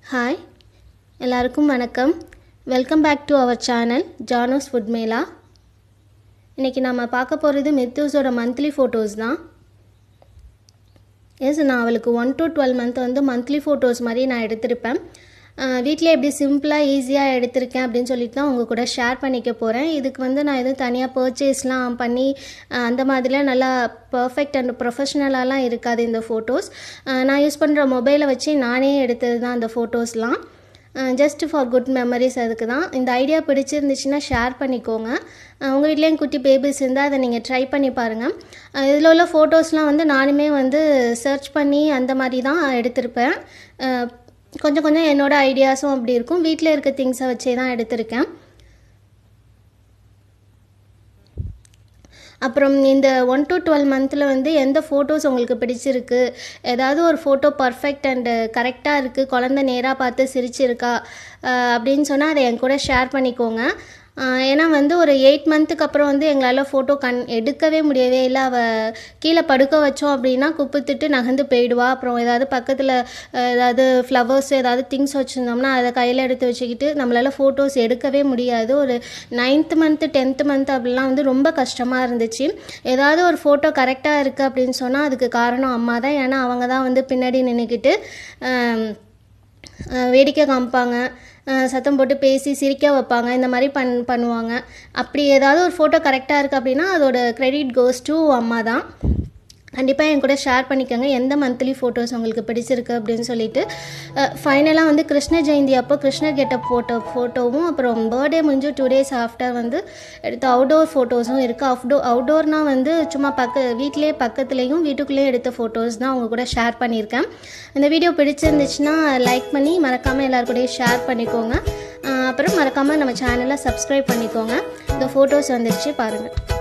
hi எல்லாருக்கும் வணக்கம் welcome back to our channel ஜானோஸ் ஃபுட் மேலா இன்றைக்கி நம்ம பார்க்க போகிறது மித்தூஸோட மந்த்லி ஃபோட்டோஸ் தான் எஸ் நான் அவளுக்கு ஒன் டு டுவெல் மந்த் வந்து மந்த்லி ஃபோட்டோஸ் மாதிரி நான் எடுத்திருப்பேன் வீட்டில் எப்படி சிம்பிளாக ஈஸியாக எடுத்திருக்கேன் அப்படின்னு சொல்லிட்டு தான் உங்கள் கூட ஷேர் பண்ணிக்க போகிறேன் இதுக்கு வந்து நான் எதுவும் தனியாக பர்ச்சேஸ்லாம் பண்ணி அஹ், அந்த மாதிரிலாம் நல்லா பர்ஃபெக்ட் அண்ட் ப்ரொஃபஷ்னலாலாம் இருக்காது இந்த ஃபோட்டோஸ் நான் யூஸ் பண்ணுற மொபைலை வச்சு நானே எடுத்தது தான் அந்த ஃபோட்டோஸ்லாம் ஜஸ்ட் ஃபார் குட் மெமரிஸ் அதுக்கு தான் இந்த ஐடியா பிடிச்சிருந்துச்சுன்னா ஷேர் பண்ணிக்கோங்க அஹ் உங்கள் வீட்லேயும் குட்டி பேபிஸ் இருந்தால் அதை நீங்கள் ட்ரை பண்ணி பாருங்கள் இதில் உள்ள ஃபோட்டோஸ்லாம் வந்து நானுமே வந்து சர்ச் பண்ணி அந்த மாதிரி தான் எடுத்திருப்பேன் அஹ் கொஞ்சம் கொஞ்சம் என்னோடய ஐடியாஸும் அப்படி இருக்கும் வீட்டில் இருக்க திங்ஸை வச்சே தான் எடுத்திருக்கேன் அப்புறம் இந்த ஒன் டு டுவெல் மந்தில் வந்து எந்த ஃபோட்டோஸ் உங்களுக்கு பிடிச்சிருக்கு ஏதாவது ஒரு ஃபோட்டோ பர்ஃபெக்ட் அண்டு கரெக்டாக இருக்குது குழந்த நேராக பார்த்து சிரிச்சிருக்கா அஹ் அப்படின்னு சொன்னால் அதை என் கூட ஷேர் பண்ணிக்கோங்க அஹ் ஏன்னா வந்து ஒரு எயிட் மந்த்துக்கு அப்புறம் வந்து எங்களால் ஃபோட்டோ கண் எடுக்கவே முடியவே இல்லை அவள் கீழே படுக்க வச்சோம் அப்படின்னா குப்புத்துட்டு நகர்ந்து போயிடுவா அப்புறம் ஏதாவது பக்கத்தில் ஏதாவது ஃப்ளவர்ஸ் ஏதாவது திங்ஸ் வச்சுருந்தோம்னா அதை கையில் எடுத்து வச்சுக்கிட்டு நம்மளால் ஃபோட்டோஸ் எடுக்கவே முடியாது ஒரு நைன்த் மந்த்து டென்த்து மந்த் அப்படிலாம் வந்து ரொம்ப கஷ்டமாக இருந்துச்சு ஏதாவது ஒரு ஃபோட்டோ கரெக்டாக இருக்குது அப்படின்னு சொன்னால் அதுக்கு காரணம் அம்மா தான் ஏன்னா அவங்க தான் வந்து பின்னாடி நின்றுக்கிட்டு வேடிக்கை காமிப்பாங்க அஹ் சத்தம் போட்டு பேசி சிரிக்க வைப்பாங்க இந்த மாதிரி பண் பண்ணுவாங்க அப்படி ஏதாவது ஒரு ஃபோட்டோ கரெக்டாக இருக்குது அப்படின்னா அதோட கிரெடிட் கோஸ் டு அம்மா தான் கண்டிப்பாக என் கூட ஷேர் பண்ணிக்கோங்க எந்த மந்த்லி ஃபோட்டோஸ் உங்களுக்கு பிடிச்சிருக்கு அப்படின்னு சொல்லிட்டு ஃபைனலாக வந்து கிருஷ்ண ஜெயந்தி அப்போ கிருஷ்ணர் கெட்டப் ஃபோட்டோ ஃபோட்டோவும் அப்புறம் பர்த்டே முடிஞ்சு டூ டேஸ் ஆஃப்டர் வந்து எடுத்த அவுடோர் ஃபோட்டோஸும் இருக்குது அவுடோர் அவுடோர்னால் வந்து சும்மா பக்க வீட்டிலே பக்கத்துலேயும் வீட்டுக்குள்ளேயும் எடுத்த ஃபோட்டோஸ் தான் உங்கள் கூட ஷேர் பண்ணியிருக்கேன் இந்த வீடியோ பிடிச்சிருந்துச்சுன்னா லைக் பண்ணி மறக்காமல் எல்லாரு கூடயும் ஷேர் பண்ணிக்கோங்க அஹ் அப்புறம் மறக்காமல் நம்ம சேனலை சப்ஸ்கிரைப் பண்ணிக்கோங்க இந்த ஃபோட்டோஸ் வந்துருச்சு பாருங்கள்